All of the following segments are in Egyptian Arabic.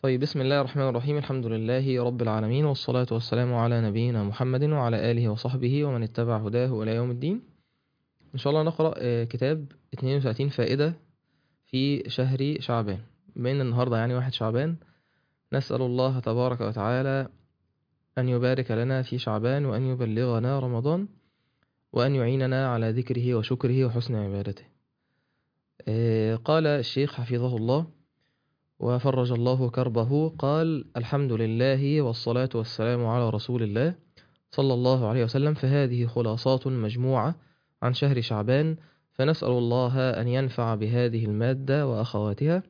طيب بسم الله الرحمن الرحيم الحمد لله رب العالمين والصلاة والسلام على نبينا محمد وعلى آله وصحبه ومن اتبع هداه إلى يوم الدين إن شاء الله نقرأ آه، كتاب 32 فائدة في شهر شعبان بما إن النهاردة يعني واحد شعبان نسأل الله تبارك وتعالى أن يبارك لنا في شعبان وأن يبلغنا رمضان وأن يعيننا على ذكره وشكره وحسن عبادته آه، قال الشيخ حفظه الله وفرج الله كربه قال الحمد لله والصلاة والسلام على رسول الله صلى الله عليه وسلم فهذه خلاصات مجموعة عن شهر شعبان فنسأل الله أن ينفع بهذه المادة وأخواتها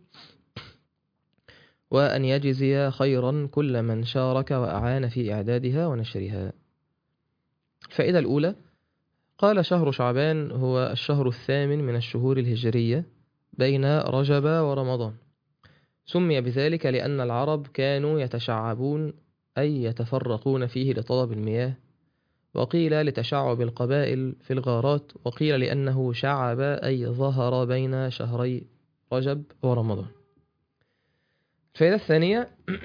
وأن يجزي خيرا كل من شارك وأعان في إعدادها ونشرها الفائدة الأولى قال شهر شعبان هو الشهر الثامن من الشهور الهجرية بين رجب ورمضان سمي بذلك لأن العرب كانوا يتشعبون أي يتفرقون فيه لطلب المياه وقيل لتشعب القبائل في الغارات وقيل لأنه شعب أي ظهر بين شهري رجب ورمضان الفائدة الثانية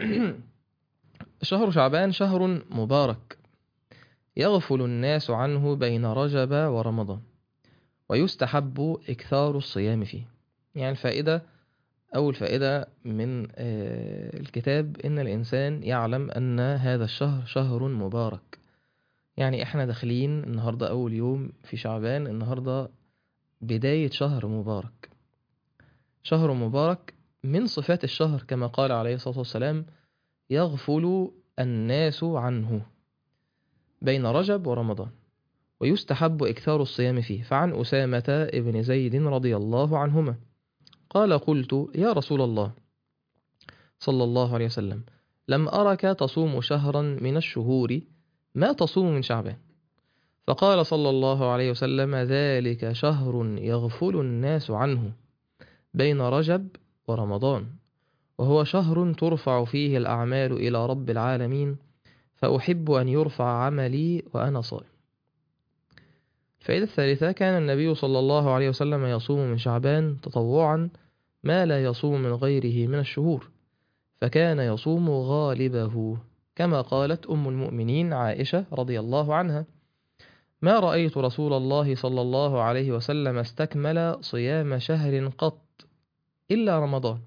شهر شعبان شهر مبارك يغفل الناس عنه بين رجب ورمضان ويستحب إكثار الصيام فيه يعني الفائدة أول فائدة من آه، الكتاب إن الإنسان يعلم أن هذا الشهر شهر مبارك يعني إحنا داخلين النهاردة أول يوم في شعبان النهاردة بداية شهر مبارك شهر مبارك من صفات الشهر كما قال عليه الصلاة والسلام يغفل الناس عنه بين رجب ورمضان ويستحب إكثار الصيام فيه فعن أسامة ابن زيد رضي الله عنهما قال قلت يا رسول الله صلى الله عليه وسلم لم أرك تصوم شهرا من الشهور ما تصوم من شعبان فقال صلى الله عليه وسلم ذلك شهر يغفل الناس عنه بين رجب ورمضان وهو شهر ترفع فيه الأعمال إلى رب العالمين فأحب أن يرفع عملي وأنا صائم الفائدة الثالثة كان النبي صلى الله عليه وسلم يصوم من شعبان تطوعا ما لا يصوم من غيره من الشهور فكان يصوم غالبه كما قالت أم المؤمنين عائشة رضي الله عنها ما رأيت رسول الله صلى الله عليه وسلم استكمل صيام شهر قط إلا رمضان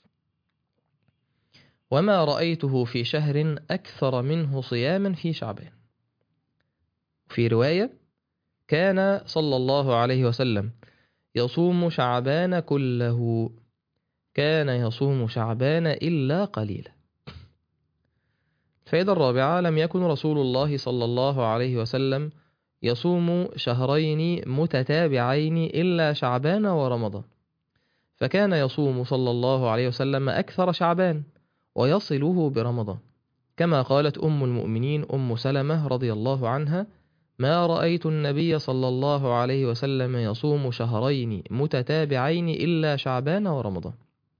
وما رأيته في شهر أكثر منه صياما في شعبان في رواية كان صلى الله عليه وسلم يصوم شعبان كله كان يصوم شعبان إلا قليلا الفائدة الرابعة لم يكن رسول الله صلى الله عليه وسلم يصوم شهرين متتابعين إلا شعبان ورمضان فكان يصوم صلى الله عليه وسلم أكثر شعبان ويصله برمضان كما قالت أم المؤمنين أم سلمة رضي الله عنها ما رأيت النبي صلى الله عليه وسلم يصوم شهرين متتابعين إلا شعبان ورمضان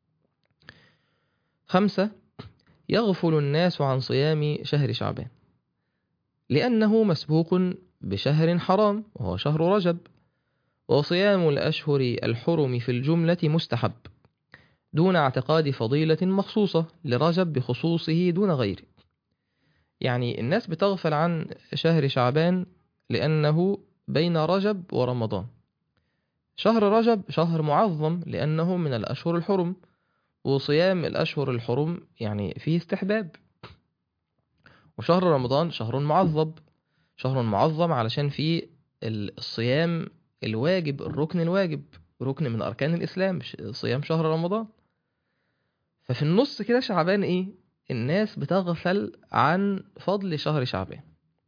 خمسة يغفل الناس عن صيام شهر شعبان لأنه مسبوق بشهر حرام وهو شهر رجب وصيام الأشهر الحرم في الجملة مستحب دون اعتقاد فضيلة مخصوصة لرجب بخصوصه دون غيره يعني الناس بتغفل عن شهر شعبان لأنه بين رجب ورمضان شهر رجب شهر معظم لأنه من الأشهر الحرم وصيام الأشهر الحرم يعني فيه استحباب وشهر رمضان شهر معظم شهر معظم علشان فيه الصيام الواجب الركن الواجب ركن من أركان الإسلام صيام شهر رمضان ففي النص كده شعبان إيه الناس بتغفل عن فضل شهر شعبان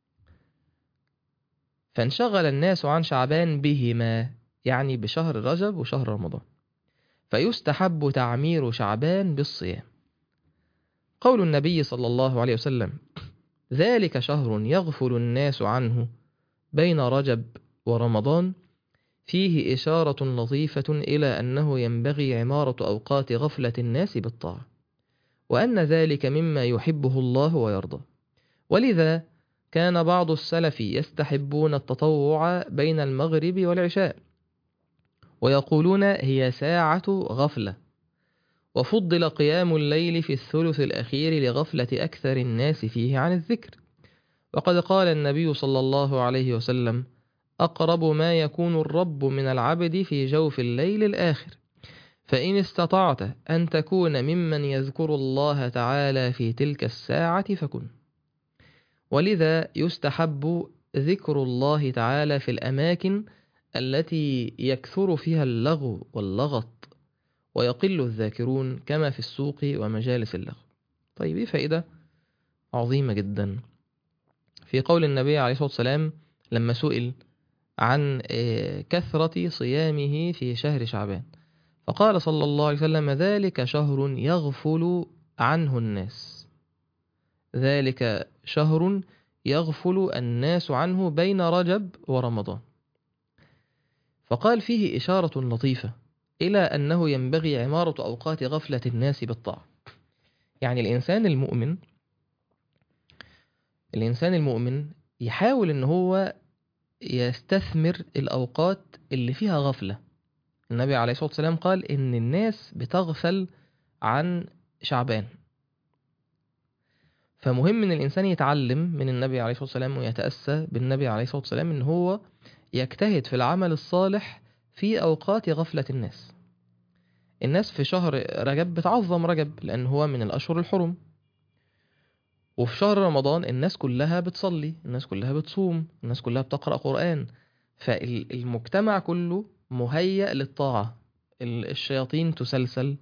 فانشغل الناس عن شعبان بهما يعني بشهر رجب وشهر رمضان فيستحب تعمير شعبان بالصيام قول النبي صلى الله عليه وسلم ذلك شهر يغفل الناس عنه بين رجب ورمضان فيه إشارة لطيفة إلى أنه ينبغي عمارة أوقات غفلة الناس بالطاعة وأن ذلك مما يحبه الله ويرضى ولذا كان بعض السلف يستحبون التطوع بين المغرب والعشاء ويقولون هي ساعة غفلة وفضل قيام الليل في الثلث الأخير لغفلة أكثر الناس فيه عن الذكر وقد قال النبي صلى الله عليه وسلم أقرب ما يكون الرب من العبد في جوف الليل الآخر فإن استطعت أن تكون ممن يذكر الله تعالى في تلك الساعة فكن ولذا يستحب ذكر الله تعالى في الأماكن التي يكثر فيها اللغو واللغط ويقل الذاكرون كما في السوق ومجالس اللغو طيب ايه فائدة عظيمة جدا في قول النبي عليه الصلاة والسلام لما سئل عن كثرة صيامه في شهر شعبان فقال صلى الله عليه وسلم ذلك شهر يغفل عنه الناس ذلك شهر يغفل الناس عنه بين رجب ورمضان فقال فيه إشارة لطيفة إلى أنه ينبغي عمارة أوقات غفلة الناس بالطاعة يعني الإنسان المؤمن الإنسان المؤمن يحاول أن هو يستثمر الأوقات اللي فيها غفلة النبي عليه الصلاة والسلام قال إن الناس بتغفل عن شعبان فمهم ان الانسان يتعلم من النبي عليه الصلاه والسلام ويتاسى بالنبي عليه الصلاه والسلام ان هو يجتهد في العمل الصالح في اوقات غفله الناس الناس في شهر رجب بتعظم رجب لان هو من الاشهر الحرم وفي شهر رمضان الناس كلها بتصلي الناس كلها بتصوم الناس كلها بتقرا قران فالمجتمع كله مهيأ للطاعه الشياطين تسلسل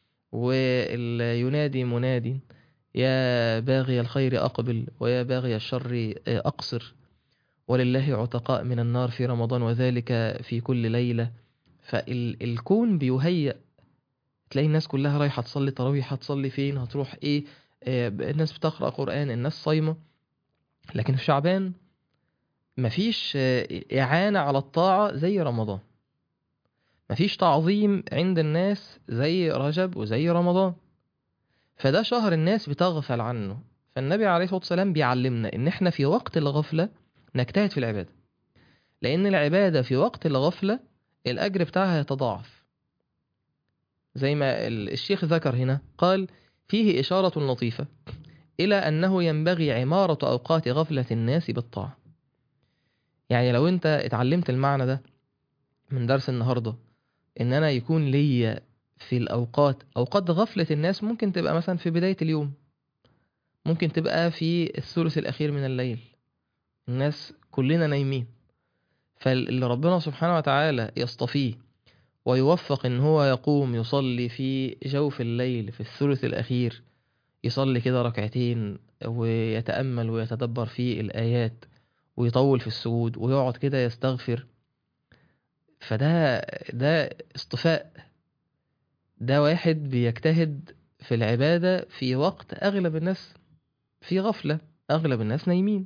وينادي منادي يا باغي الخير أقبل ويا باغي الشر أقصر ولله عتقاء من النار في رمضان وذلك في كل ليلة فالكون بيهيأ تلاقي الناس كلها رايحة تصلي تراويح هتصلي فين هتروح ايه الناس بتقرأ قرآن الناس صايمة لكن في شعبان مفيش إعانة على الطاعة زي رمضان مفيش تعظيم عند الناس زي رجب وزي رمضان فده شهر الناس بتغفل عنه فالنبي عليه الصلاة والسلام بيعلمنا ان احنا في وقت الغفلة نجتهد في العبادة لان العبادة في وقت الغفلة الاجر بتاعها يتضاعف زي ما الشيخ ذكر هنا قال فيه إشارة لطيفة إلى أنه ينبغي عمارة أوقات غفلة الناس بالطاعة يعني لو أنت اتعلمت المعنى ده من درس النهاردة إن أنا يكون ليا في الأوقات أوقات غفلة الناس ممكن تبقى مثلا في بداية اليوم ممكن تبقى في الثلث الأخير من الليل الناس كلنا نايمين فاللي ربنا سبحانه وتعالى يصطفيه ويوفق إن هو يقوم يصلي في جوف الليل في الثلث الأخير يصلي كده ركعتين ويتأمل ويتدبر في الآيات ويطول في السجود ويقعد كده يستغفر فده ده اصطفاء ده واحد بيجتهد في العبادة في وقت أغلب الناس في غفلة أغلب الناس نايمين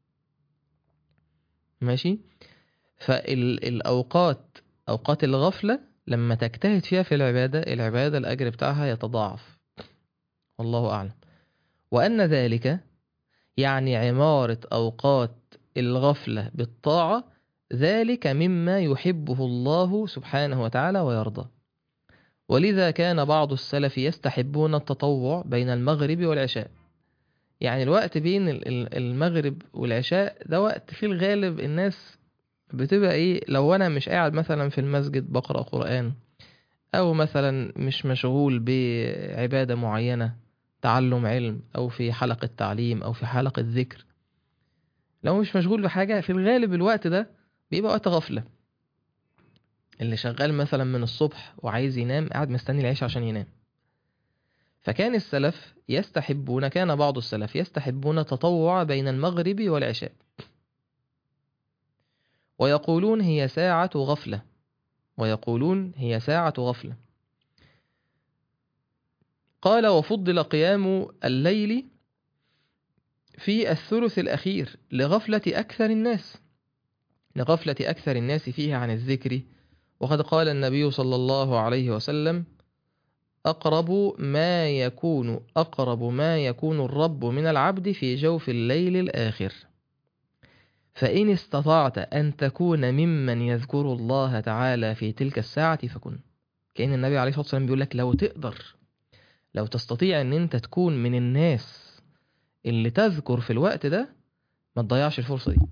ماشي فالأوقات أوقات الغفلة لما تجتهد فيها في العبادة العبادة الأجر بتاعها يتضاعف والله أعلم وأن ذلك يعني عمارة أوقات الغفلة بالطاعة ذلك مما يحبه الله سبحانه وتعالى ويرضى ولذا كان بعض السلف يستحبون التطوع بين المغرب والعشاء يعني الوقت بين المغرب والعشاء ده وقت في الغالب الناس بتبقى ايه لو انا مش قاعد مثلا في المسجد بقرأ قرآن او مثلا مش مشغول بعبادة معينة تعلم علم او في حلقة تعليم او في حلقة ذكر لو مش مشغول بحاجة في الغالب الوقت ده بيبقى وقت غفلة اللي شغال مثلا من الصبح وعايز ينام قاعد مستني العشاء عشان ينام فكان السلف يستحبون كان بعض السلف يستحبون تطوع بين المغرب والعشاء ويقولون هي ساعة غفلة ويقولون هي ساعة غفلة قال وفضل قيام الليل في الثلث الأخير لغفلة أكثر الناس لغفلة أكثر الناس فيه عن الذكر وقد قال النبي صلى الله عليه وسلم أقرب ما يكون أقرب ما يكون الرب من العبد في جوف الليل الآخر فإن استطعت أن تكون ممن يذكر الله تعالى في تلك الساعة فكن كأن النبي عليه الصلاة والسلام بيقول لك لو تقدر لو تستطيع ان انت تكون من الناس اللي تذكر في الوقت ده ما تضيعش الفرصة دي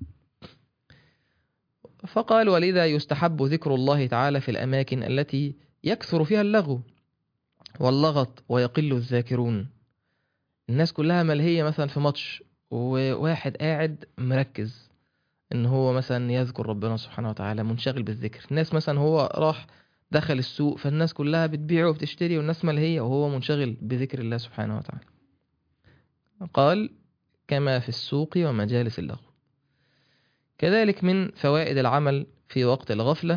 فقال ولذا يستحب ذكر الله تعالى في الأماكن التي يكثر فيها اللغو واللغط ويقل الذاكرون الناس كلها ملهية مثلا في ماتش وواحد قاعد مركز ان هو مثلا يذكر ربنا سبحانه وتعالى منشغل بالذكر الناس مثلا هو راح دخل السوق فالناس كلها بتبيع وبتشتري والناس ملهية وهو منشغل بذكر الله سبحانه وتعالى قال كما في السوق ومجالس اللغو كذلك من فوائد العمل في وقت الغفلة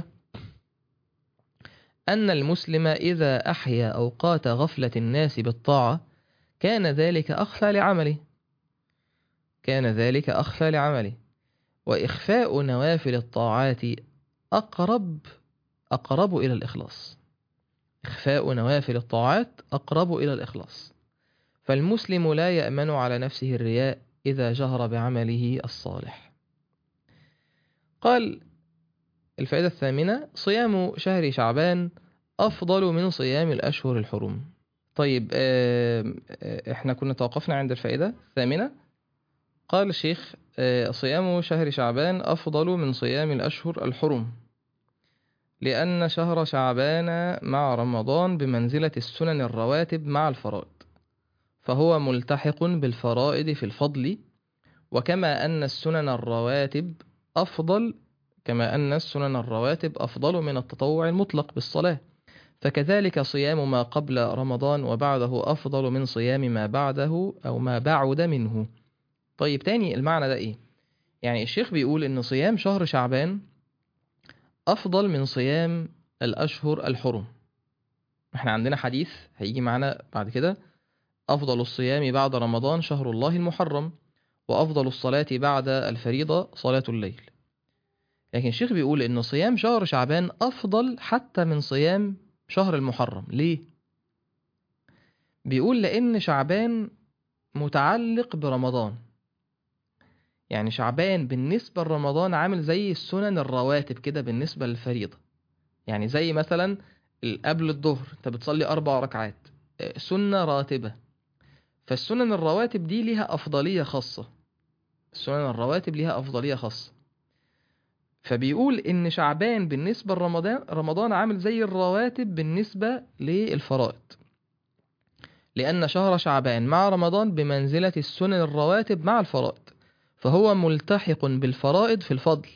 أن المسلم إذا أحيا أوقات غفلة الناس بالطاعة كان ذلك أخفى لعمله كان ذلك أخفى لعمله وإخفاء نوافل الطاعات أقرب أقرب إلى الإخلاص إخفاء نوافل الطاعات أقرب إلى الإخلاص فالمسلم لا يأمن على نفسه الرياء إذا جهر بعمله الصالح قال الفائدة الثامنة صيام شهر شعبان أفضل من صيام الأشهر الحرم طيب احنا كنا توقفنا عند الفائدة الثامنة قال الشيخ صيام شهر شعبان أفضل من صيام الأشهر الحرم لأن شهر شعبان مع رمضان بمنزلة السنن الرواتب مع الفرائض فهو ملتحق بالفرائض في الفضل وكما أن السنن الرواتب أفضل كما أن السنن الرواتب أفضل من التطوع المطلق بالصلاة فكذلك صيام ما قبل رمضان وبعده أفضل من صيام ما بعده أو ما بعد منه طيب تاني المعنى ده إيه؟ يعني الشيخ بيقول إن صيام شهر شعبان أفضل من صيام الأشهر الحرم احنا عندنا حديث هيجي معنا بعد كده أفضل الصيام بعد رمضان شهر الله المحرم وأفضل الصلاة بعد الفريضة صلاة الليل لكن الشيخ بيقول إن صيام شهر شعبان أفضل حتى من صيام شهر المحرم ليه؟ بيقول لأن شعبان متعلق برمضان يعني شعبان بالنسبة لرمضان عامل زي السنن الرواتب كده بالنسبة للفريضة يعني زي مثلا قبل الظهر انت بتصلي أربع ركعات سنة راتبة فالسنن الرواتب دي ليها أفضلية خاصة السنن الرواتب ليها أفضلية خاصة فبيقول إن شعبان بالنسبة لرمضان رمضان عامل زي الرواتب بالنسبة للفرائض لأن شهر شعبان مع رمضان بمنزلة السنن الرواتب مع الفرائض فهو ملتحق بالفرائض في الفضل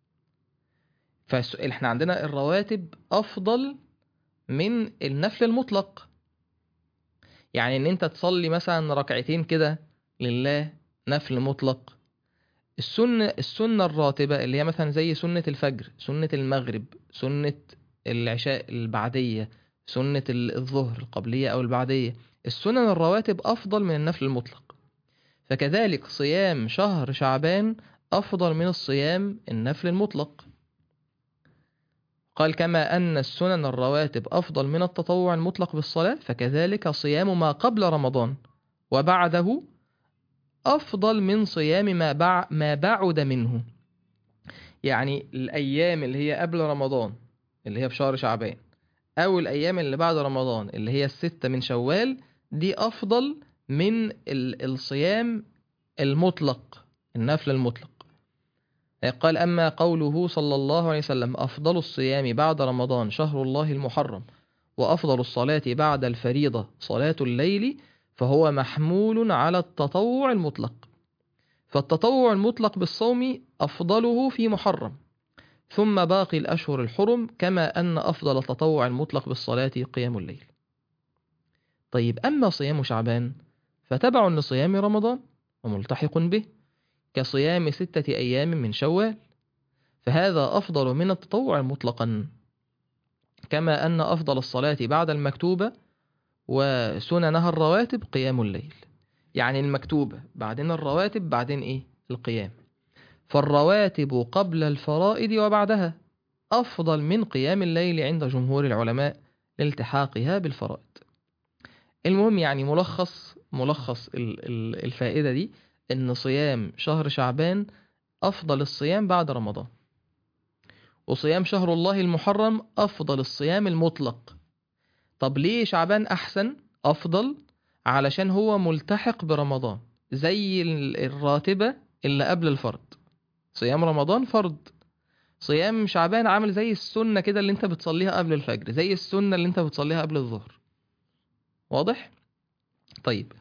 فاحنا عندنا الرواتب أفضل من النفل المطلق يعني ان انت تصلي مثلا ركعتين كده لله نفل مطلق السنة السنة الراتبة اللي هي مثلا زي سنة الفجر سنة المغرب سنة العشاء البعدية سنة الظهر القبلية أو البعدية السنن الرواتب أفضل من النفل المطلق فكذلك صيام شهر شعبان أفضل من الصيام النفل المطلق قال كما أن السنن الرواتب أفضل من التطوع المطلق بالصلاة فكذلك صيام ما قبل رمضان وبعده أفضل من صيام ما, بع ما بعد منه يعني الأيام اللي هي قبل رمضان اللي هي في شهر شعبان أو الأيام اللي بعد رمضان اللي هي الستة من شوال دي أفضل من الصيام المطلق النفل المطلق قال أما قوله صلى الله عليه وسلم أفضل الصيام بعد رمضان شهر الله المحرم وأفضل الصلاة بعد الفريضة صلاة الليل فهو محمول على التطوع المطلق فالتطوع المطلق بالصوم أفضله في محرم ثم باقي الأشهر الحرم كما أن أفضل التطوع المطلق بالصلاة قيام الليل طيب أما صيام شعبان فتبع لصيام رمضان وملتحق به كصيام ستة أيام من شوال فهذا أفضل من التطوع مطلقا كما أن أفضل الصلاة بعد المكتوبة وسننها الرواتب قيام الليل يعني المكتوبة بعدين الرواتب بعدين إيه القيام فالرواتب قبل الفرائض وبعدها أفضل من قيام الليل عند جمهور العلماء لالتحاقها بالفرائض المهم يعني ملخص ملخص الفائدة دي إن صيام شهر شعبان أفضل الصيام بعد رمضان وصيام شهر الله المحرم أفضل الصيام المطلق طب ليه شعبان أحسن أفضل علشان هو ملتحق برمضان زي ال- الراتبة اللي قبل الفرض صيام رمضان فرض صيام شعبان عامل زي السنة كده اللي انت بتصليها قبل الفجر زي السنة اللي انت بتصليها قبل الظهر واضح؟ طيب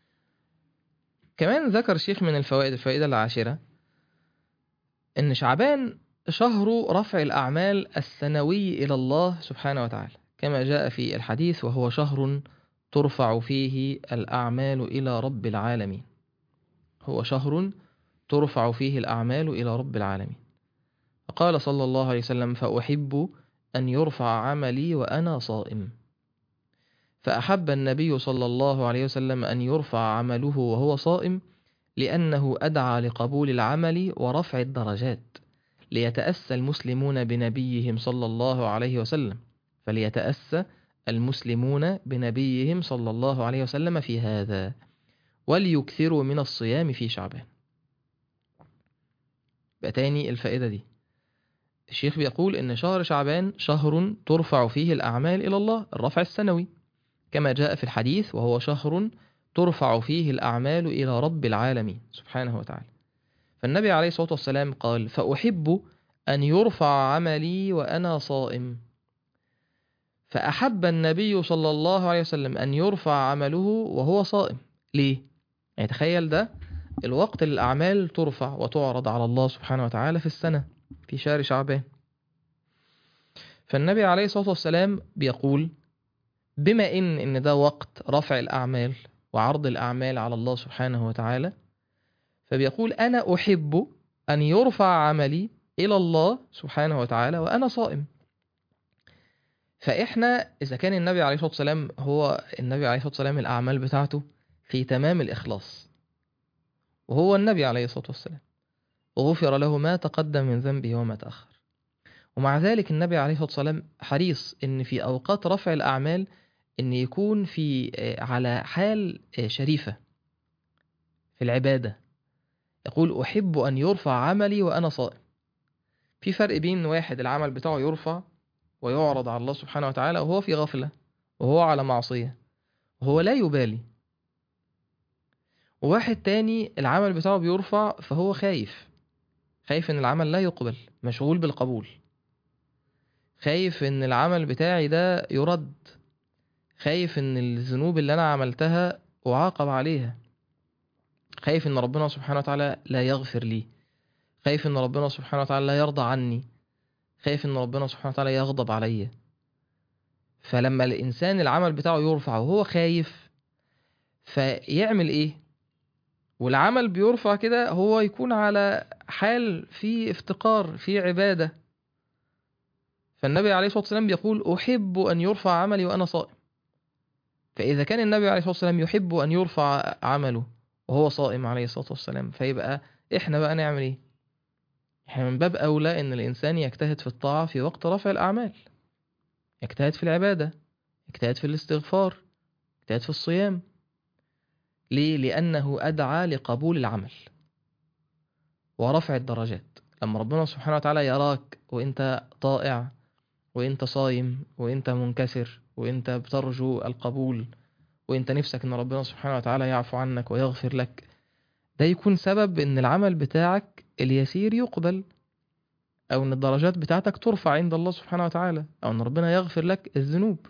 كمان ذكر الشيخ من الفوائد الفائدة العاشرة إن شعبان شهر رفع الأعمال السنوي إلى الله سبحانه وتعالى كما جاء في الحديث وهو شهر ترفع فيه الأعمال إلى رب العالمين هو شهر ترفع فيه الأعمال إلى رب العالمين فقال صلى الله عليه وسلم فأحب أن يرفع عملي وأنا صائم فأحب النبي صلى الله عليه وسلم أن يرفع عمله وهو صائم لأنه أدعى لقبول العمل ورفع الدرجات ليتأسى المسلمون بنبيهم صلى الله عليه وسلم فليتأسى المسلمون بنبيهم صلى الله عليه وسلم في هذا وليكثروا من الصيام في شعبان بقى تاني الفائدة دي الشيخ بيقول إن شهر شعبان شهر ترفع فيه الأعمال إلى الله الرفع السنوي كما جاء في الحديث وهو شهر ترفع فيه الأعمال إلى رب العالمين سبحانه وتعالى فالنبي عليه الصلاة والسلام قال فأحب أن يرفع عملي وأنا صائم فأحب النبي صلى الله عليه وسلم أن يرفع عمله وهو صائم ليه؟ يعني تخيل ده الوقت اللي الأعمال ترفع وتعرض على الله سبحانه وتعالى في السنة في شهر شعبان فالنبي عليه الصلاة والسلام بيقول بما إن إن ده وقت رفع الأعمال وعرض الأعمال على الله سبحانه وتعالى فبيقول أنا أحب أن يرفع عملي إلى الله سبحانه وتعالى وأنا صائم فإحنا إذا كان النبي عليه الصلاة والسلام هو النبي عليه الصلاة والسلام الأعمال بتاعته في تمام الإخلاص وهو النبي عليه الصلاة والسلام وغفر له ما تقدم من ذنبه وما تأخر ومع ذلك النبي عليه الصلاة والسلام حريص إن في أوقات رفع الأعمال إن يكون في على حال شريفة في العبادة يقول أحب أن يرفع عملي وأنا صائم في فرق بين واحد العمل بتاعه يرفع ويعرض على الله سبحانه وتعالى وهو في غفلة وهو على معصية وهو لا يبالي وواحد تاني العمل بتاعه بيرفع فهو خايف خايف ان العمل لا يقبل مشغول بالقبول خايف ان العمل بتاعي ده يرد خايف ان الذنوب اللي انا عملتها اعاقب عليها خايف ان ربنا سبحانه وتعالى لا يغفر لي خايف ان ربنا سبحانه وتعالى لا يرضى عني خايف ان ربنا سبحانه وتعالى يغضب عليا فلما الانسان العمل بتاعه يرفع وهو خايف فيعمل ايه والعمل بيرفع كده هو يكون على حال في افتقار في عبادة فالنبي عليه الصلاة والسلام بيقول أحب أن يرفع عملي وأنا صائم فإذا كان النبي عليه الصلاة والسلام يحب أن يرفع عمله وهو صائم عليه الصلاة والسلام فيبقى إحنا بقى نعمل إيه إحنا من باب أولى إن الإنسان يجتهد في الطاعة في وقت رفع الأعمال يجتهد في العبادة يجتهد في الاستغفار يجتهد في الصيام ليه؟ لأنه أدعى لقبول العمل ورفع الدرجات لما ربنا سبحانه وتعالى يراك وإنت طائع وإنت صايم وإنت منكسر وإنت بترجو القبول وإنت نفسك إن ربنا سبحانه وتعالى يعفو عنك ويغفر لك ده يكون سبب إن العمل بتاعك اليسير يقبل أو إن الدرجات بتاعتك ترفع عند الله سبحانه وتعالى أو إن ربنا يغفر لك الذنوب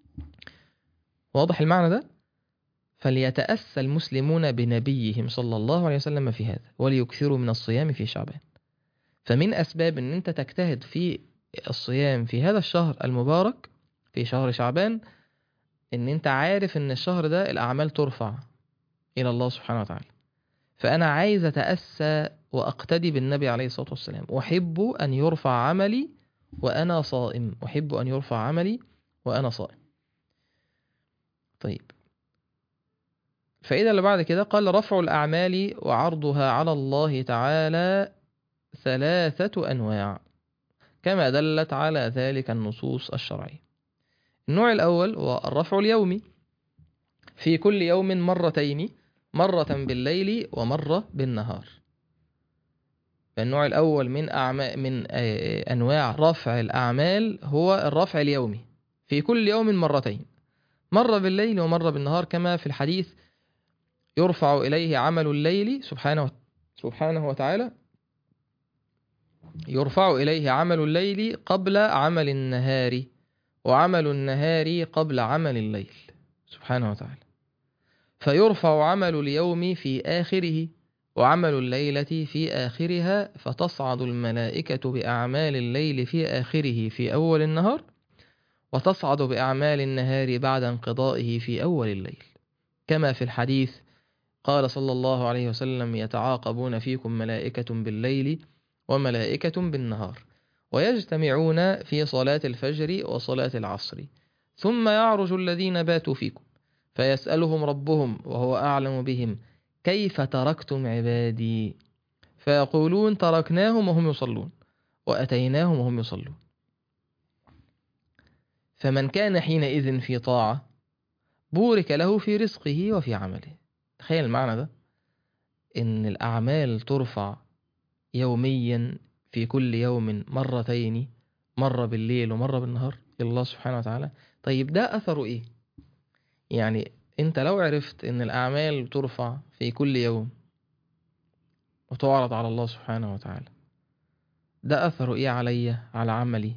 واضح المعنى ده؟ فليتأسى المسلمون بنبيهم صلى الله عليه وسلم في هذا وليكثروا من الصيام في شعبان فمن أسباب أن أنت تجتهد في الصيام في هذا الشهر المبارك في شهر شعبان أن أنت عارف أن الشهر ده الأعمال ترفع إلى الله سبحانه وتعالى فأنا عايز أتأسى وأقتدي بالنبي عليه الصلاة والسلام أحب أن يرفع عملي وأنا صائم أحب أن يرفع عملي وأنا صائم طيب الفائدة اللي بعد كده قال رفع الأعمال وعرضها على الله تعالى ثلاثة أنواع كما دلت على ذلك النصوص الشرعية النوع الأول هو الرفع اليومي في كل يوم مرتين مرة بالليل ومرة بالنهار النوع الأول من أعمال من أنواع رفع الأعمال هو الرفع اليومي في كل يوم مرتين مرة بالليل ومرة بالنهار كما في الحديث يرفع إليه عمل الليل سبحانه سبحانه وتعالى يرفع إليه عمل الليل قبل عمل النهار وعمل النهار قبل عمل الليل سبحانه وتعالى فيرفع عمل اليوم في آخره وعمل الليلة في آخرها فتصعد الملائكة بأعمال الليل في آخره في أول النهار وتصعد بأعمال النهار بعد انقضائه في أول الليل كما في الحديث قال صلى الله عليه وسلم يتعاقبون فيكم ملائكة بالليل وملائكة بالنهار ويجتمعون في صلاة الفجر وصلاة العصر ثم يعرج الذين باتوا فيكم فيسألهم ربهم وهو أعلم بهم كيف تركتم عبادي فيقولون تركناهم وهم يصلون وأتيناهم وهم يصلون فمن كان حينئذ في طاعة بورك له في رزقه وفي عمله تخيل المعنى ده إن الأعمال ترفع يوميا في كل يوم مرتين مرة بالليل ومرة بالنهار الله سبحانه وتعالى طيب ده أثره إيه يعني أنت لو عرفت إن الأعمال ترفع في كل يوم وتعرض على الله سبحانه وتعالى ده أثره إيه عليا على عملي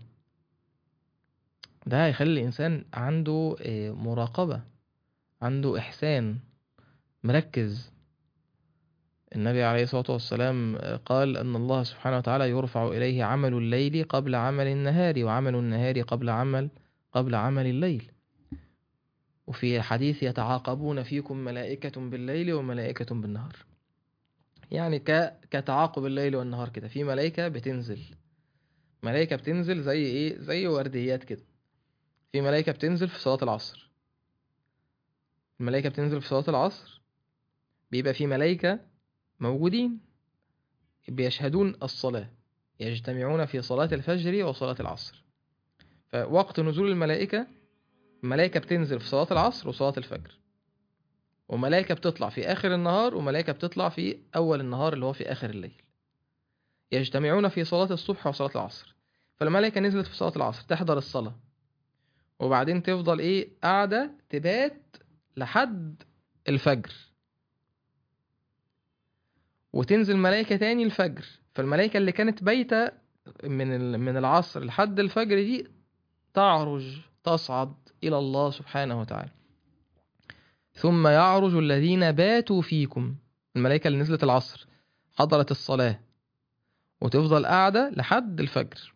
ده هيخلي الإنسان عنده آه، مراقبة عنده إحسان مركز النبي عليه الصلاة والسلام قال أن الله سبحانه وتعالى يرفع إليه عمل الليل قبل عمل النهار وعمل النهار قبل عمل قبل عمل الليل وفي حديث يتعاقبون فيكم ملائكة بالليل وملائكة بالنهار يعني ك... كتعاقب الليل والنهار كده في ملائكة بتنزل ملائكة بتنزل زي ايه زي ورديات كده في ملائكة بتنزل في صلاة العصر الملائكة بتنزل في صلاة العصر بيبقى في ملائكة موجودين بيشهدون الصلاة يجتمعون في صلاة الفجر وصلاة العصر فوقت نزول الملائكة ملائكة بتنزل في صلاة العصر وصلاة الفجر وملائكة بتطلع في آخر النهار وملائكة بتطلع في أول النهار اللي هو في آخر الليل يجتمعون في صلاة الصبح وصلاة العصر فالملائكة نزلت في صلاة العصر تحضر الصلاة وبعدين تفضل إيه قاعدة تبات لحد الفجر وتنزل ملائكة تاني الفجر فالملائكة اللي كانت بايتة من ال- من العصر لحد الفجر دي تعرج تصعد إلى الله سبحانه وتعالى ثم يعرج الذين باتوا فيكم الملائكة اللي نزلت العصر حضرت الصلاة وتفضل قاعدة لحد الفجر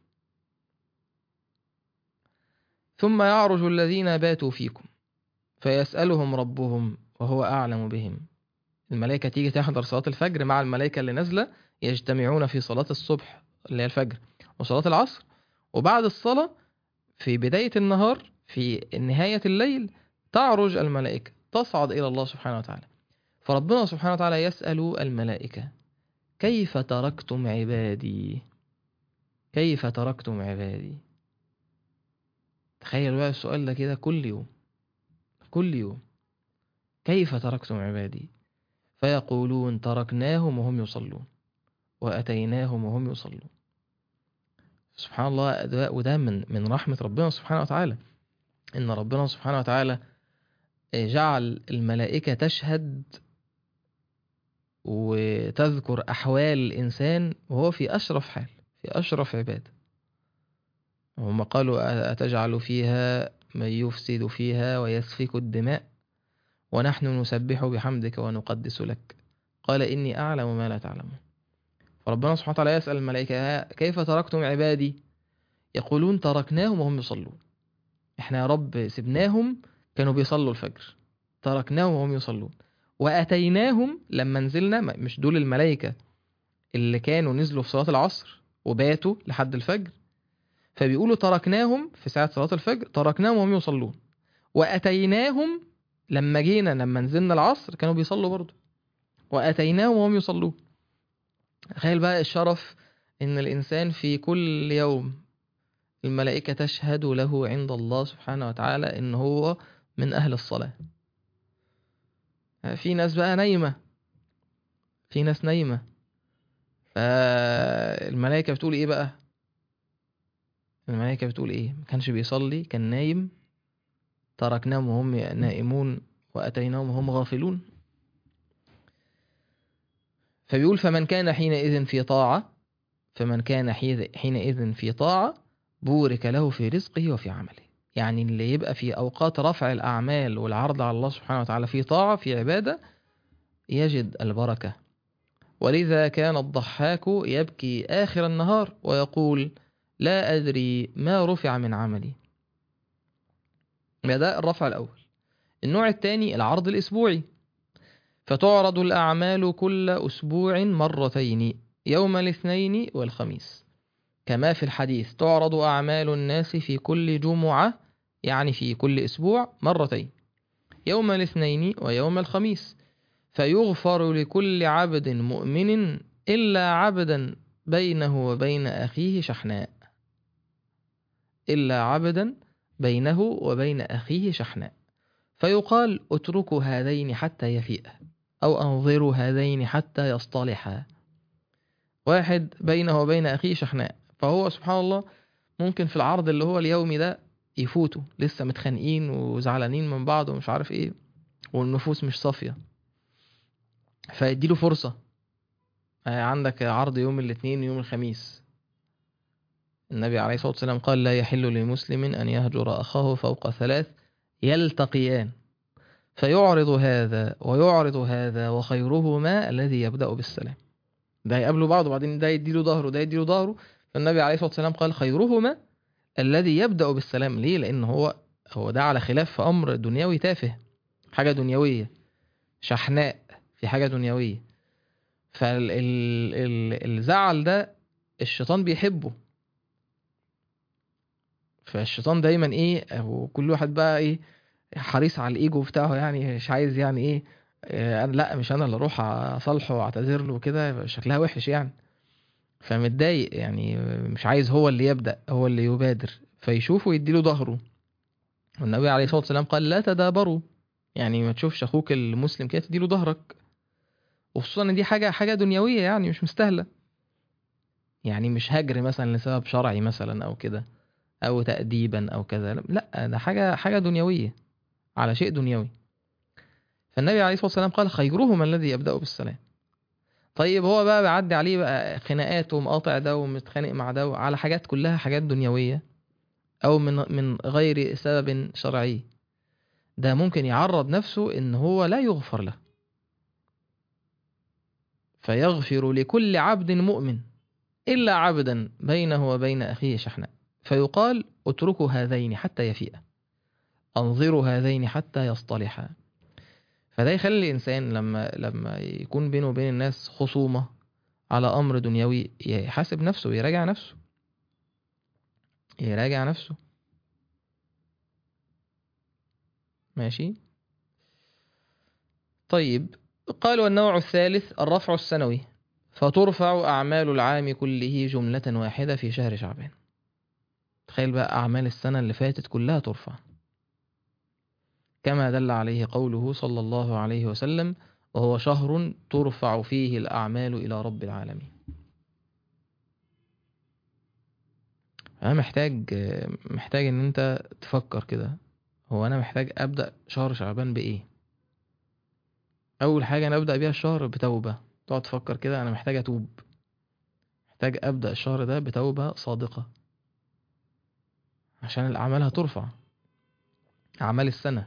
ثم يعرج الذين باتوا فيكم فيسألهم ربهم وهو أعلم بهم الملائكة تيجي تحضر صلاة الفجر مع الملائكة اللي نازلة يجتمعون في صلاة الصبح اللي هي الفجر وصلاة العصر وبعد الصلاة في بداية النهار في نهاية الليل تعرج الملائكة تصعد إلى الله سبحانه وتعالى فربنا سبحانه وتعالى يسأل الملائكة كيف تركتم عبادي كيف تركتم عبادي تخيل بقى السؤال ده كده كل يوم كل يوم كيف تركتم عبادي فيقولون تركناهم وهم يصلون وأتيناهم وهم يصلون سبحان الله ده وده من من رحمة ربنا سبحانه وتعالى إن ربنا سبحانه وتعالى جعل الملائكة تشهد وتذكر أحوال الإنسان وهو في أشرف حال في أشرف عبادة هم قالوا أتجعل فيها من يفسد فيها ويسفك الدماء ونحن نسبح بحمدك ونقدس لك قال إني أعلم ما لا تعلمون فربنا سبحانه وتعالى يسأل الملائكة كيف تركتم عبادي يقولون تركناهم وهم يصلون احنا يا رب سبناهم كانوا بيصلوا الفجر تركناهم وهم يصلون وأتيناهم لما نزلنا مش دول الملائكة اللي كانوا نزلوا في صلاة العصر وباتوا لحد الفجر فبيقولوا تركناهم في ساعة صلاة الفجر تركناهم وهم يصلون وأتيناهم لما جينا لما نزلنا العصر كانوا بيصلوا برضه وأتيناهم وهم يصلون تخيل بقى الشرف إن الإنسان في كل يوم الملائكة تشهد له عند الله سبحانه وتعالى إن هو من أهل الصلاة في ناس بقى نايمة في ناس نايمة فالملائكة بتقول إيه بقى الملائكة بتقول إيه ما كانش بيصلي كان نايم تركناهم وهم نائمون وأتيناهم وهم غافلون فبيقول فمن كان حينئذ في طاعة فمن كان حيذ- حينئذ في طاعة بورك له في رزقه وفي عمله يعني اللي يبقى في أوقات رفع الأعمال والعرض على الله سبحانه وتعالى في طاعة في عبادة يجد البركة ولذا كان الضحاك يبكي آخر النهار ويقول لا أدري ما رفع من عملي ده الرفع الأول النوع الثاني العرض الأسبوعي فتعرض الأعمال كل أسبوع مرتين يوم الاثنين والخميس كما في الحديث تعرض أعمال الناس في كل جمعة يعني في كل أسبوع مرتين يوم الاثنين ويوم الخميس فيغفر لكل عبد مؤمن إلا عبدا بينه وبين أخيه شحناء إلا عبدا بينه وبين أخيه شحناء فيقال اتركوا هذين حتى يفيئا أو أنظروا هذين حتى يصطلحا واحد بينه وبين أخيه شحناء فهو سبحان الله ممكن في العرض اللي هو اليومي ده يفوتوا لسه متخانقين وزعلانين من بعض ومش عارف ايه والنفوس مش صافية فيديله فرصة آه، عندك عرض يوم الاثنين ويوم الخميس النبي عليه الصلاة والسلام قال لا يحل لمسلم أن يهجر أخاه فوق ثلاث يلتقيان فيعرض هذا ويعرض هذا وخيرهما الذي يبدأ بالسلام ده يقابلوا بعض وبعدين ده يديله ظهره ده يديله ظهره فالنبي عليه الصلاة والسلام قال خيرهما الذي يبدأ بالسلام ليه لأن هو هو ده على خلاف في أمر دنيوي تافه حاجة دنيوية شحناء في حاجة دنيوية فالزعل ده الشيطان بيحبه فالشيطان دايما ايه وكل واحد بقى ايه حريص على الايجو بتاعه يعني مش عايز يعني ايه آه، انا لا مش انا اللي اروح اصالحه واعتذر له وكده يبقى شكلها وحش يعني فمتضايق يعني مش عايز هو اللي يبدأ هو اللي يبادر فيشوفه يديله ظهره والنبي عليه الصلاة والسلام قال لا تدابروا يعني ما تشوفش اخوك المسلم كده تديله ظهرك وخصوصا ان دي حاجة حاجة دنيوية يعني مش مستاهلة يعني مش هجر مثلا لسبب شرعي مثلا او كده او تأديبا او كذا لا ده حاجة حاجة دنيوية على شيء دنيوي فالنبي عليه الصلاة والسلام قال خيرهما الذي يبدأ بالسلام طيب هو بقى بيعدي عليه بقى خناقات ومقاطع ده ومتخانق مع ده على حاجات كلها حاجات دنيوية أو من من غير سبب شرعي ده ممكن يعرض نفسه إن هو لا يغفر له فيغفر لكل عبد مؤمن إلا عبدا بينه وبين أخيه شحناء فيقال اتركوا هذين حتى يفيئا أنظروا هذين حتى يصطلحا فده يخلي الإنسان لما لما يكون بينه وبين الناس خصومة على أمر دنيوي يحاسب نفسه ويراجع نفسه يراجع نفسه ماشي طيب قال والنوع الثالث الرفع السنوي فترفع أعمال العام كله جملة واحدة في شهر شعبان تخيل بقى أعمال السنة اللي فاتت كلها ترفع كما دل عليه قوله صلى الله عليه وسلم وهو شهر ترفع فيه الأعمال إلى رب العالمين أنا محتاج محتاج إن أنت تفكر كده هو أنا محتاج أبدأ شهر شعبان بإيه أول حاجة أنا أبدأ بيها الشهر بتوبة تقعد تفكر كده أنا محتاج أتوب محتاج أبدأ الشهر ده بتوبة صادقة عشان الأعمال هترفع أعمال السنة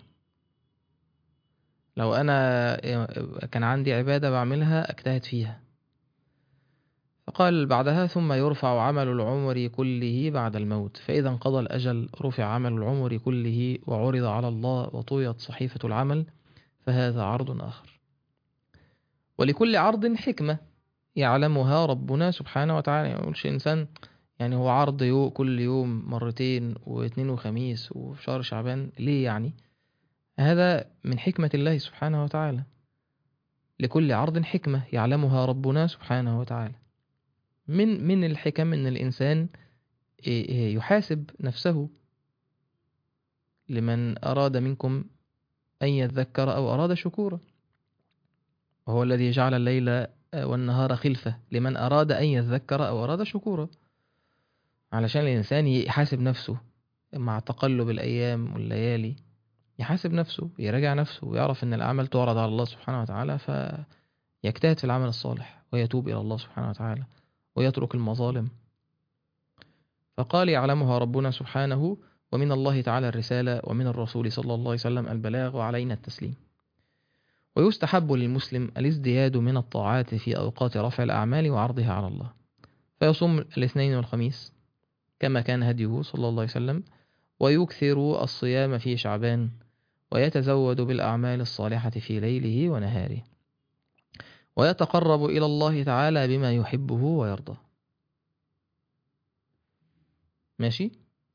لو أنا كان عندي عبادة بعملها أجتهد فيها فقال بعدها ثم يرفع عمل العمر كله بعد الموت فإذا انقضى الأجل رفع عمل العمر كله وعرض على الله وطويت صحيفة العمل فهذا عرض آخر ولكل عرض حكمة يعلمها ربنا سبحانه وتعالى ما يقولش إنسان يعني هو عرض يو كل يوم مرتين واثنين وخميس وفي شهر شعبان ليه يعني هذا من حكمة الله سبحانه وتعالى لكل عرض حكمة يعلمها ربنا سبحانه وتعالى من من الحكم ان الانسان يحاسب نفسه لمن اراد منكم ان يذكر او اراد شكورا وهو الذي جعل الليل والنهار خلفة لمن اراد ان يذكر او اراد شكورا علشان الانسان يحاسب نفسه مع تقلب الايام والليالي يحاسب نفسه يراجع نفسه ويعرف ان الاعمال تعرض على الله سبحانه وتعالى فيجتهد في العمل الصالح ويتوب الى الله سبحانه وتعالى ويترك المظالم فقال يعلمها ربنا سبحانه ومن الله تعالى الرسالة ومن الرسول صلى الله عليه وسلم البلاغ وعلينا التسليم ويستحب للمسلم الازدياد من الطاعات في أوقات رفع الأعمال وعرضها على الله فيصوم الاثنين والخميس كما كان هديه صلى الله عليه وسلم ويكثر الصيام في شعبان ويتزود بالأعمال الصالحة في ليله ونهاره ويتقرب إلى الله تعالى بما يحبه ويرضاه ماشي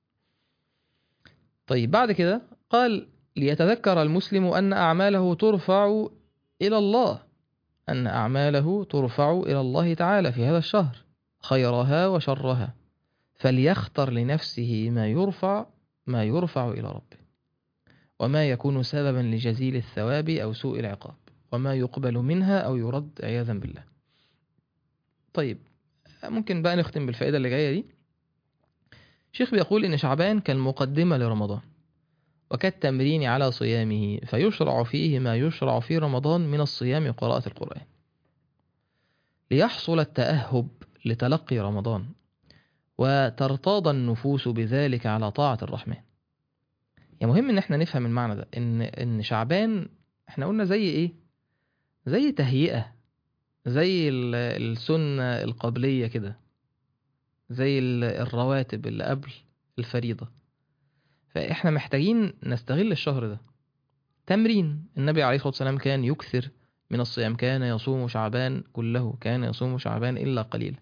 طيب بعد كده قال ليتذكر المسلم أن أعماله ترفع إلى الله أن أعماله ترفع إلى الله تعالى في هذا الشهر خيرها وشرها فليختر لنفسه ما يرفع ما يرفع إلى ربه وما يكون سببا لجزيل الثواب أو سوء العقاب وما يقبل منها أو يرد عياذا بالله طيب ممكن بقى نختم بالفائدة اللي جاية دي شيخ بيقول إن شعبان كالمقدمة لرمضان وكالتمرين على صيامه فيشرع فيه ما يشرع في رمضان من الصيام وقراءة القرآن ليحصل التأهب لتلقي رمضان وترتاض النفوس بذلك على طاعة الرحمن يعني مهم ان احنا نفهم المعنى ده ان ان شعبان احنا قلنا زي ايه زي تهيئة زي ال- السنة القبلية كده زي ال- الرواتب اللي قبل الفريضة فاحنا محتاجين نستغل الشهر ده تمرين النبي عليه الصلاة والسلام كان يكثر من الصيام كان يصوم شعبان كله كان يصوم شعبان إلا قليلا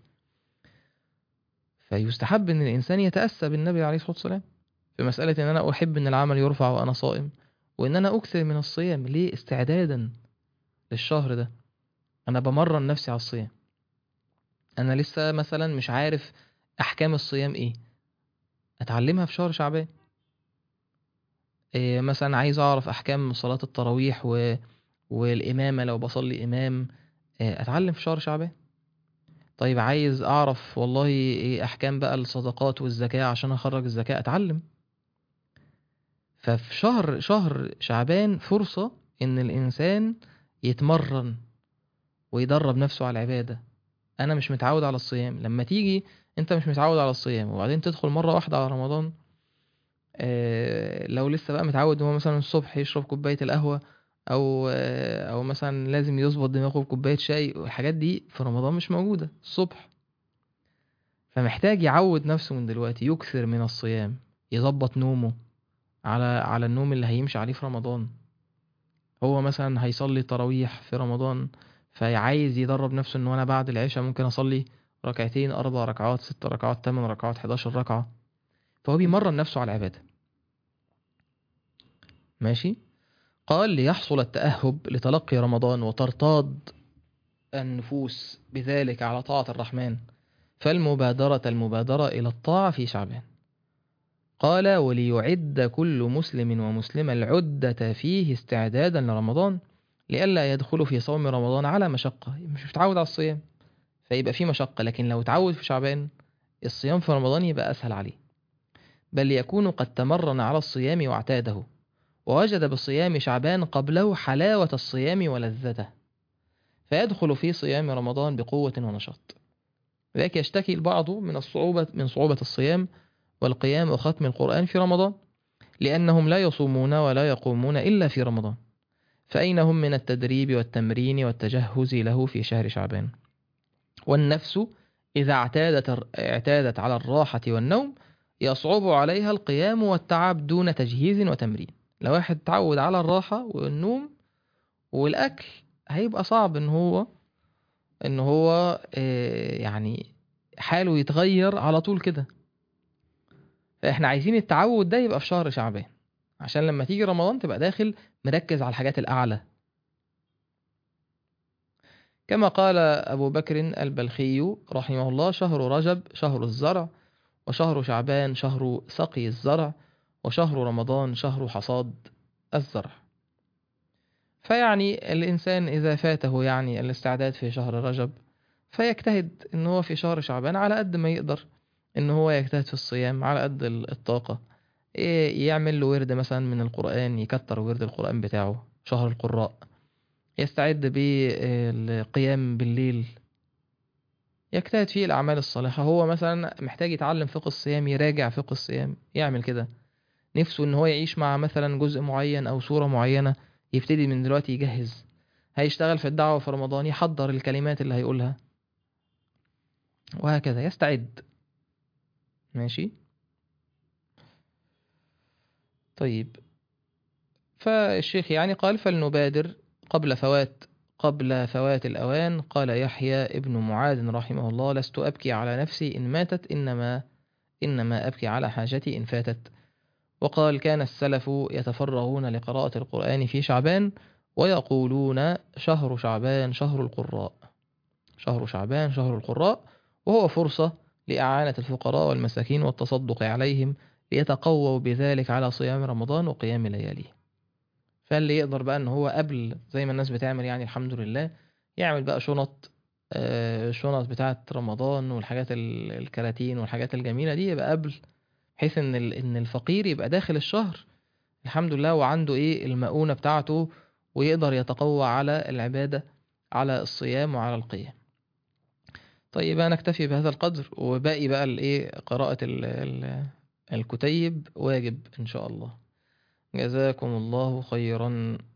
فيستحب ان الانسان يتاسى بالنبي عليه الصلاه والسلام في مساله ان انا احب ان العمل يرفع وانا صائم وان انا اكثر من الصيام ليه استعدادا للشهر ده انا بمرن نفسي على الصيام انا لسه مثلا مش عارف احكام الصيام ايه اتعلمها في شهر شعبان إيه مثلا عايز اعرف احكام صلاه التراويح و... والامامه لو بصلي امام إيه اتعلم في شهر شعبان طيب عايز اعرف والله ايه احكام بقى الصدقات والزكاة عشان اخرج الزكاة اتعلم ففي شهر شهر شعبان فرصة ان الانسان يتمرن ويدرب نفسه على العبادة انا مش متعود على الصيام لما تيجي انت مش متعود على الصيام وبعدين تدخل مرة واحدة على رمضان آه لو لسه بقى متعود ان هو مثلا الصبح يشرب كوباية القهوة او آه او مثلا لازم يظبط دماغه بكوباية شاي والحاجات دي في رمضان مش موجودة الصبح فمحتاج يعود نفسه من دلوقتي يكثر من الصيام يظبط نومه على على النوم اللي هيمشي عليه في رمضان هو مثلا هيصلي تراويح في رمضان فعايز يدرب نفسه ان انا بعد العشاء ممكن اصلي ركعتين اربع ركعات ست ركعات تمن ركعات 11 ركعة فهو بيمرن نفسه على العبادة ماشي قال ليحصل التأهب لتلقي رمضان وترتاض النفوس بذلك على طاعة الرحمن فالمبادرة المبادرة إلى الطاعة في شعبان قال وليعد كل مسلم ومسلمة العدة فيه استعدادا لرمضان لئلا يدخل في صوم رمضان على مشقة مش متعود على الصيام فيبقى فيه مشقة لكن لو تعود في شعبان الصيام في رمضان يبقى أسهل عليه بل يكون قد تمرن على الصيام واعتاده ووجد بصيام شعبان قبله حلاوة الصيام ولذته فيدخل في صيام رمضان بقوة ونشاط لذلك يشتكي البعض من الصعوبة من صعوبة الصيام والقيام وختم القرآن في رمضان لأنهم لا يصومون ولا يقومون إلا في رمضان فأين هم من التدريب والتمرين والتجهز له في شهر شعبان والنفس إذا اعتادت اعتادت على الراحة والنوم يصعب عليها القيام والتعب دون تجهيز وتمرين لو واحد تعود على الراحة والنوم والأكل هيبقى صعب إن هو إن هو يعني حاله يتغير على طول كده فإحنا عايزين التعود ده يبقى في شهر شعبان عشان لما تيجي رمضان تبقى داخل مركز على الحاجات الأعلى كما قال أبو بكر البلخي رحمه الله شهر رجب شهر الزرع وشهر شعبان شهر سقي الزرع وشهر رمضان شهر حصاد الزرع فيعني الإنسان إذا فاته يعني الاستعداد في شهر رجب فيجتهد إن هو في شهر شعبان على قد ما يقدر إن هو يجتهد في الصيام على قد الطاقة إيه يعمل له ورد مثلا من القرآن يكتر ورد القرآن بتاعه شهر القراء يستعد بالقيام بالليل يجتهد فيه الأعمال الصالحة هو مثلا محتاج يتعلم فقه الصيام يراجع فقه الصيام يعمل كده نفسه إن هو يعيش مع مثلا جزء معين أو سورة معينة يبتدي من دلوقتي يجهز هيشتغل في الدعوة في رمضان يحضر الكلمات اللي هيقولها وهكذا يستعد ماشي طيب فالشيخ يعني قال فلنبادر قبل فوات قبل فوات الأوان قال يحيى ابن معاذ رحمه الله لست أبكي على نفسي إن ماتت إنما إنما أبكي على حاجتي إن فاتت وقال كان السلف يتفرغون لقراءة القرآن في شعبان ويقولون شهر شعبان شهر القراء شهر شعبان شهر القراء وهو فرصة لإعانة الفقراء والمساكين والتصدق عليهم ليتقووا بذلك على صيام رمضان وقيام لياليه فاللي يقدر بقى ان هو قبل زي ما الناس بتعمل يعني الحمد لله يعمل بقى شنط آه، شنط بتاعة رمضان والحاجات ال- الكراتين والحاجات الجميلة دي يبقى قبل بحيث ان ال- ان الفقير يبقى داخل الشهر الحمد لله وعنده ايه المؤونة بتاعته ويقدر يتقوى على العبادة على الصيام وعلى القيام طيب أنا نكتفي بهذا القدر وباقي بقى الايه قراءة ال ال الكتيب واجب إن شاء الله جزاكم الله خيرا